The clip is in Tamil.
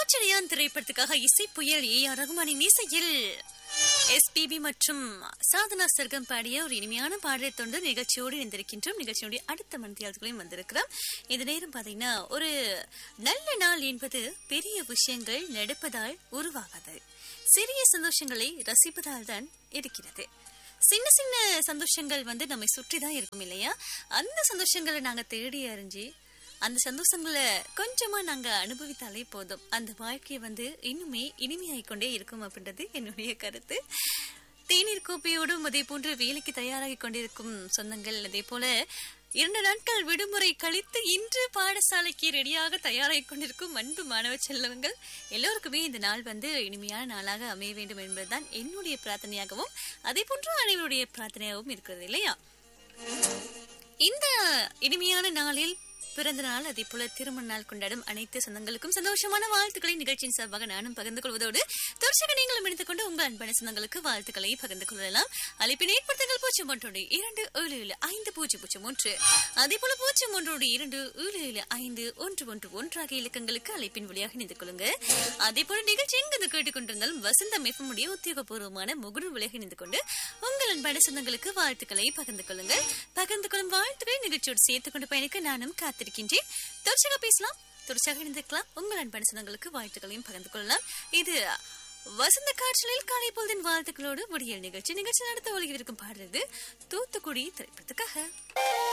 பூச்செடியான் திரைப்படத்துக்காக இசை புயல் ஏ ஆர் ரகுமானின் இசையில் எஸ்பிபி மற்றும் சாதனா சர்க்கம் பாடிய ஒரு இனிமையான பாடலை தொண்டு நிகழ்ச்சியோடு இணைந்திருக்கின்றோம் நிகழ்ச்சியோட அடுத்த மனத்தியாளர்களையும் வந்திருக்கிறோம் இந்த நேரம் பாத்தீங்கன்னா ஒரு நல்ல நாள் என்பது பெரிய விஷயங்கள் நடப்பதால் உருவாகாது சிறிய சந்தோஷங்களை ரசிப்பதால் தான் இருக்கிறது சின்ன சின்ன சந்தோஷங்கள் வந்து நம்மை சுற்றி தான் இருக்கும் இல்லையா அந்த சந்தோஷங்களை நாங்க தேடி அறிஞ்சு அந்த சந்தோஷங்களை கொஞ்சமா நாங்க அனுபவித்தாலே போதும் அந்த வாழ்க்கை வந்து இன்னுமே இனிமையாகிக் கொண்டே இருக்கும் அப்படின்றது என்னுடைய கருத்து தேநீர் கோப்பையோடும் அதே போன்று வேலைக்கு தயாராகி கொண்டிருக்கும் சொந்தங்கள் அதே போல இரண்டு நாட்கள் விடுமுறை கழித்து இன்று பாடசாலைக்கு ரெடியாக தயாராகி கொண்டிருக்கும் அன்பு மாணவ செல்வங்கள் எல்லோருக்குமே இந்த நாள் வந்து இனிமையான நாளாக அமைய வேண்டும் என்பதுதான் என்னுடைய பிரார்த்தனையாகவும் அதே போன்று அனைவருடைய பிரார்த்தனையாகவும் இருக்கிறது இல்லையா இந்த இனிமையான நாளில் பிறந்த நாள் அதே போல திருமண நாள் கொண்டாடும் அனைத்து சொந்தங்களுக்கும் சந்தோஷமான வாழ்த்துக்களை நிகழ்ச்சியின் சார்பாக நானும் பகிர்ந்து கொள்வதோடு தொடர்ச்சியாக நீங்களும் இணைத்துக் கொண்டு உங்கள் அன்பான சொந்தங்களுக்கு வாழ்த்துக்களை பகிர்ந்து கொள்ளலாம் அழைப்பினை ஏற்படுத்துங்கள் பூஜ்ஜியம் ஒன்றோடு இரண்டு ஏழு ஏழு ஐந்து பூஜ்ஜியம் பூஜ்ஜியம் ஒன்று அதே போல பூஜ்ஜியம் ஒன்றோடு இரண்டு ஏழு ஏழு ஐந்து ஒன்று ஒன்று ஒன்று ஆகிய இலக்கங்களுக்கு அழைப்பின் வழியாக இணைந்து கொள்ளுங்க அதே போல நிகழ்ச்சி எங்கு கேட்டுக்கொண்டிருந்தாலும் வசந்தம் எஃப்எம்முடைய உத்தியோகபூர்வமான முகுடு விலகி இணைந்து கொண்டு உங்கள் அன்பான சொந்தங்களுக்கு வாழ்த்துக்களை பகிர்ந்து கொள்ளுங்கள் பகிர்ந்து கொள்ளும் வாழ்த்துக்களை நிகழ்ச்சியோடு சேர்த்துக் கொண்டு பயணிக்க நானும் காத்திருக்கின்றேன் தொடர்ச்சியாக பேசலாம் தொடர்ச்சியாக இணைந்திருக்கலாம் உங்கள் அன்பான சொந்தங்களுக்கு வாழ்த்துக்களையும் பகிர்ந்து கொள்ளலாம் இது வசந்த காற்றலில் காலை பொழுதின் வாழ்த்துக்களோடு விடியல் நிகழ்ச்சி நிகழ்ச்சி நடத்த ஒழுகிருக்கும் பாடுறது தூத்துக்குடி திரைப்படத்துக்காக